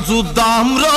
చూద్దాం రో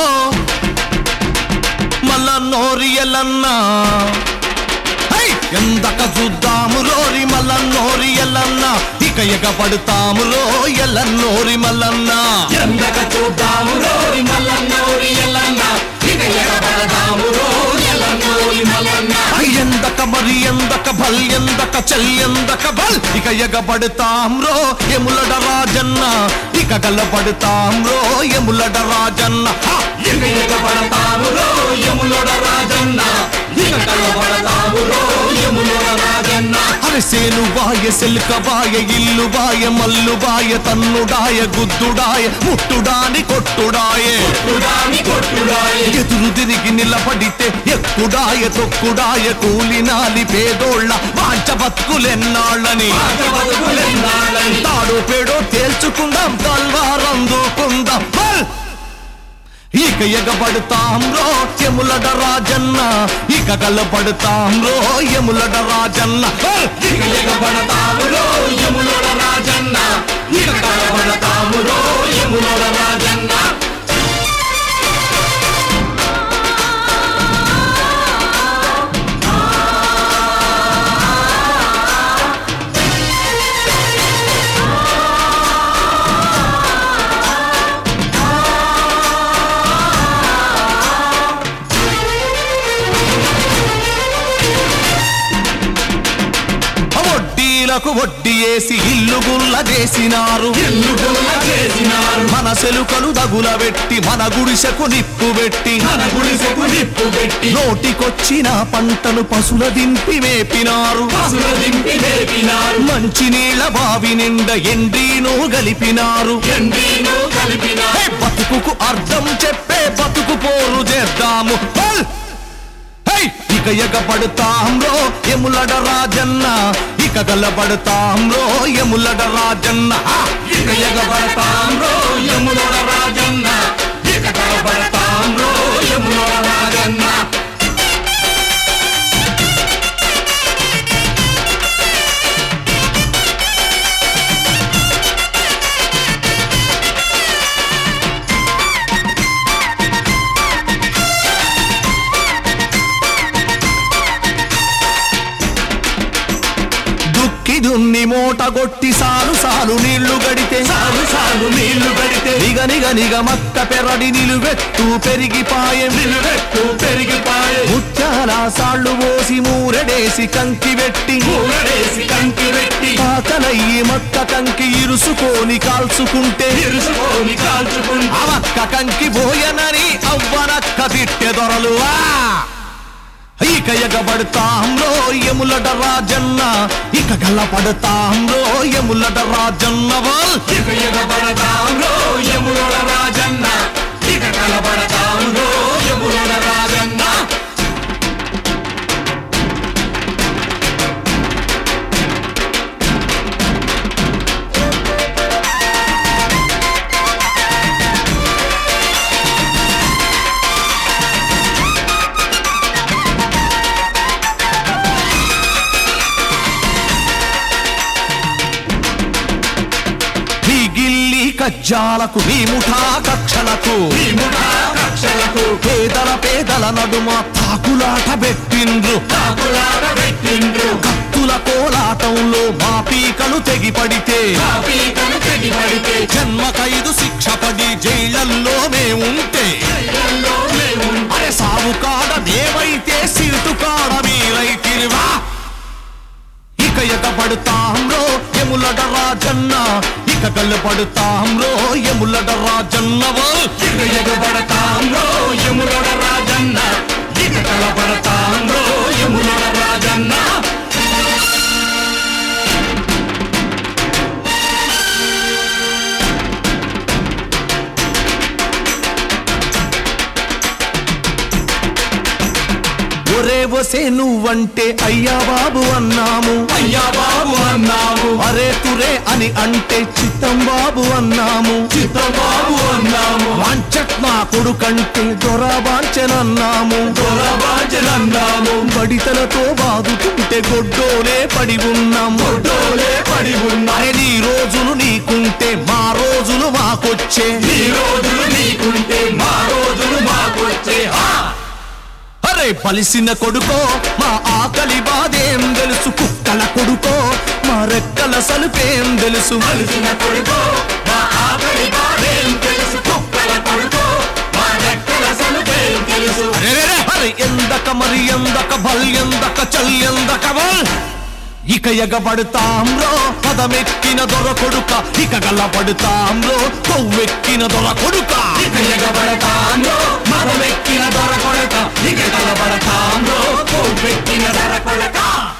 మల్ల నోరి ఎల్లన్నా హై! ఎందక చూద్దాము రోరి మల్ల నోరి ఎల్లన్నా ఇక ఎగబడతాము రో ఎల్లన్నోరి మల్లన్నా ఎందక చూద్దాము రోరి మల్లన్నోరి ఎల్లన్న ఇక ఎగబడదాము రోరి ఎల్లన్నోరి మల్లన్న ఐ ఎందక మరి ఎందక భల్ ఎందక చల్ ఎందక బల్ ఇక ఎగబడతాం రో ఎములడ రాజన్న ఇక గలబడతాం రో ఎములడ రాజన్న హా! ఇక ఎగబడతాము రో యములోడ రాజన్న ఇక కలబడతాము రో యములోడ రాజన్న అరసేను బాయ సెల్క బాయ ఇల్లు బాయ మల్లు బాయ తన్నుడాయ గుద్దుడాయ ముట్టుడాని కొట్టుడాయే కొట్టుడాని కొట్టుడాయి ఎదురు తిరిగి నిలబడితే ఎక్కుడాయ తొక్కుడాయ కూలినాలి పేదోళ్ళ వాంచ బతుకులెన్నాళ్ళని పాత బతుకులెన్నాళ్ళని తాడు పేడో తేల్చుకుందాం తల్వారందుకుందాం బల్! ఇక ఎగబడతాం రో ఎములడ రాజన్న ఇక కలబడతాం రో ఎములడ రాజన్న బల్! ఇక ఎగబడతాము రో యములోడ రాజన్న ఇక కలబడతాము రో యములోడ రాజన్న వడ్డీలకు వడ్డీ వేసి ఇల్లు గుల్ల చేసినారు ఇల్లు గుల్ల చేసినారు మన సెలుకలు దగుల పెట్టి మన గుడిసెకు నిప్పు పెట్టి మన గుడిసెకు నిప్పు పెట్టి నోటికొచ్చిన పంటను పశుల దింపి మేపినారు పసుల దింపి లేపినారు మంచి నీళ్ళ బావి నిండా ఎండ్రీను గలిపినారు ఎండీను కలిపినారు హే, బతుకుకు అర్థం చెప్పే బతుకు పోరు చేద్దాము బల్! హే, ఇక ఎగబడతాం రో ఎములడ రాజన్న ఇక గలబడతాం రో ఎములడ రాజన్న హా! ఇక ఎగబడతాం రో యములోడ రాజన్న ఇక కలబడతాం రో యములోడ రాజన్న దుక్కి దున్ని మూట గొట్టి సాలు సాలు నీళ్లు గడితే సాగు సాగు నీళ్లు పెడితే నిగ నిగ నిగ మక్క పెరడి నిలువెత్తు పెరిగిపాయె నిలువెత్తు పెరిగిపాయే ముత్యాల సాళ్ళు పోసి మూరెడేసి కంకి పెట్టి కూరడేసి కంకి పెట్టి ఆకలయ్యి మక్క కంకి ఇరుసుకొని కాల్చుకుంటే ఇరుసుకొని కాల్చుకుంటా అవక్క కంకి పోయనని అవ్వనక్క తిట్టె దొరలువా ఇక ఎగబడతాంలో ఎములట రాజన్న ఇక గల్లపడతాంలో ఎములట రాజన్న వాల్ ఇక ఎగబడతాం రో యములోడ రాజన్న ఇక కలబడతాం రో యములోడ రాజన్న నీ గిల్లి కజ్జాలకు నీ ముఠా కక్షలకు ఈ ముఠా కక్షలకు పేదల పేదల నడుమ తాకులాట పెట్టిండ్రు కాపులాట పెట్టిండ్రు కత్తుల కోలాటంలో మా పీకలు తెగిపడితే కాపీకను తెగిపడితే జన్మ ఖైదు శిక్ష పడి జైళ్ళల్లో మేముంటే జైళ్ళల్లో మేము అరే సాగు కాడ మేమైతే సీటు కాడ మీరైతిరివా ఇక ఎగబడతాంరో ఎములడ రాజన్న ఇక గల్లబడతాంరో ఎములడ రాజన్న వాల్. ఇక ఎగబడతాం రో యములోడ రాజన్న ఇక కలబడతాం రో యములోడ రాజన్న ఒరే వసే నువ్వంటే అయ్యా బాబు అన్నాము అయ్యా బాబు అన్నాము అరే తురే అని అంటే చిత్తం బాబు అన్నాము చిత్తబాబు అన్నాము వాంచట్ మా కొడుకంటే దొరబాంచనన్నాము దొరబాజనన్నాము బడితలతో బాదుకుంటే గొడ్డోలే పడి ఉన్నాం డోలే పడి ఉన్నా అరే నీ రోజులు నీకుంటే మా రోజులు మాకొచ్చే ఈ రోజులు నీకుంటే అరే పలిసిన కొడుకో మా ఆకలి బాధేం తెలుసు కుక్కల కొడుకో మా రెక్కల సలుపేం తెలుసు కలిసిన కొడుకో మా ఆకలి బాధేం తెలుసు కుక్కల కొడుకో మా రెక్కల సలుపేం తెలుసు అరెరెరె! అరే ఎందక మరి ఎందక భల్ ఎందక చల్ ఎందక బల్ ఇక ఎగబడతాంలో పదమెక్కిన దొర కొడుక ఇక గల్లబడతాంలో కొవ్వెక్కిన దొర కొడుక ఇక ఎగబడతాంలో మదమెక్కిన దొర కొడక ఇక కలబడతాంలో కొవ్వెక్కిన దొర కొడక